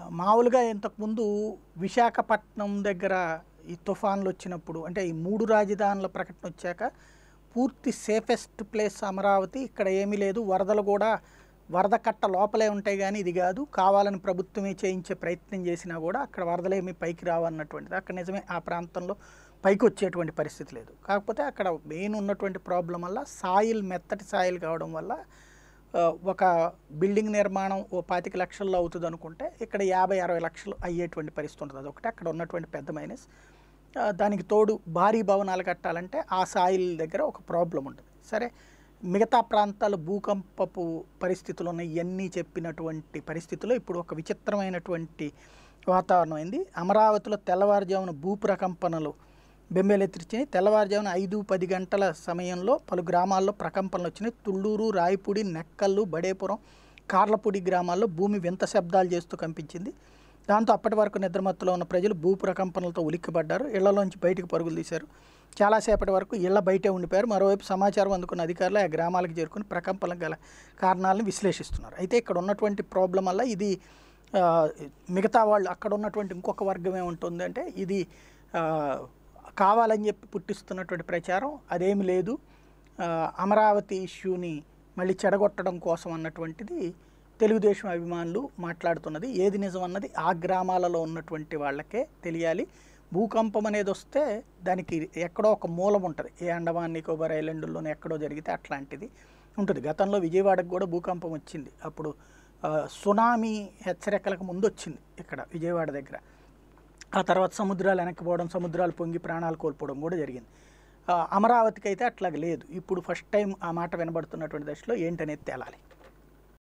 మామూలుగా ఇంతకుముందు విశాఖపట్నం దగ్గర ఈ తుఫాన్లు వచ్చినప్పుడు అంటే ఈ మూడు రాజధానుల ప్రకటన వచ్చాక పూర్తి సేఫెస్ట్ ప్లేస్ అమరావతి ఇక్కడ ఏమీ లేదు వరదలు కూడా వరద కట్ట లోపలే ఉంటాయి కానీ ఇది కాదు కావాలని ప్రభుత్వమే చేయించే ప్రయత్నం చేసినా కూడా అక్కడ వరదలేమీ పైకి రావన్నటువంటిది అక్కడ నిజమే ఆ ప్రాంతంలో పైకి వచ్చేటువంటి పరిస్థితి లేదు కాకపోతే అక్కడ మెయిన్ ఉన్నటువంటి ప్రాబ్లం వల్ల సాయిల్ మెత్తటి సాయిల్ కావడం వల్ల ఆ, ఒక బిల్డింగ్ నిర్మాణం ఓ పాతిక లక్షల్లో అవుతుంది అనుకుంటే ఇక్కడ యాభై అరవై లక్షలు అయ్యేటువంటి పరిస్థితి ఉంటుంది అదొకటి అక్కడ ఉన్నటువంటి పెద్ద మైనస్ ఆ, దానికి తోడు భారీ భవనాలు కట్టాలంటే ఆ సాయిల్ దగ్గర ఒక ప్రాబ్లం ఉంటుంది సరే మిగతా ప్రాంతాలు భూకంపపు పరిస్థితులు ఉన్నాయి ఇవన్నీ చెప్పినటువంటి పరిస్థితుల్లో ఇప్పుడు ఒక విచిత్రమైనటువంటి వాతావరణం అయింది అమరావతిలో తెల్లవారుజామున భూ ప్రకంపనలు బెంబేలెత్తిరిచినాయి తెల్లవారుజామున ఐదు పది గంటల సమయంలో పలు గ్రామాల్లో ప్రకంపనలు వచ్చినాయి తుళ్ళూరు రాయపూడి నెక్కల్లు బడేపురం కార్లపూడి గ్రామాల్లో భూమి వింత శబ్దాలు చేస్తూ కంపించింది దాంతో అప్పటి వరకు నిద్రమత్తులో ఉన్న ప్రజలు భూ ప్రకంపనలతో ఉలిక్కిపడ్డారు ఇళ్లలోంచి బయటికి పరుగులు తీశారు చాలాసేపటి వరకు ఇళ్ల బయటే ఉండిపోయారు మరోవైపు సమాచారం అందుకున్న అధికారులు ఆ గ్రామాలకు చేరుకుని ప్రకంపనలకు గల కారణాలను విశ్లేషిస్తున్నారు అయితే ఇక్కడ ఉన్నటువంటి ప్రాబ్లం వల్ల ఇది ఆ, మిగతా వాళ్ళు అక్కడ ఉన్నటువంటి ఇంకొక వర్గం ఏముంటుంది అంటే ఇది ఆ, కావాలని చెప్పి పుట్టిస్తున్నటువంటి ప్రచారం అదేమి లేదు ఆ, అమరావతి ఇష్యూని మళ్ళీ చెడగొట్టడం కోసం అన్నటువంటిది తెలుగుదేశం అభిమానులు మాట్లాడుతున్నది ఏది నిజం అన్నది ఆ గ్రామాలలో ఉన్నటువంటి వాళ్ళకే తెలియాలి భూకంపం అనేది వస్తే దానికి ఎక్కడో ఒక మూలం ఉంటుంది ఏ అండమాన్ నికోబార్ ఐలాండ్లోనే ఎక్కడో జరిగితే అట్లాంటిది ఉంటుంది గతంలో విజయవాడకు కూడా భూకంపం వచ్చింది అప్పుడు ఆ, సునామీ హెచ్చరికలకు ముందు వచ్చింది ఇక్కడ విజయవాడ దగ్గర ఆ తర్వాత సముద్రాలు వెనక్కిపోవడం సముద్రాలు పొంగి ప్రాణాలు కోల్పోవడం కూడా జరిగింది ఆ, అమరావతికి అయితే అట్లాగ లేదు ఇప్పుడు ఫస్ట్ టైం ఆ మాట వినబడుతున్నటువంటి దశలో ఏంటనేది తేలాలి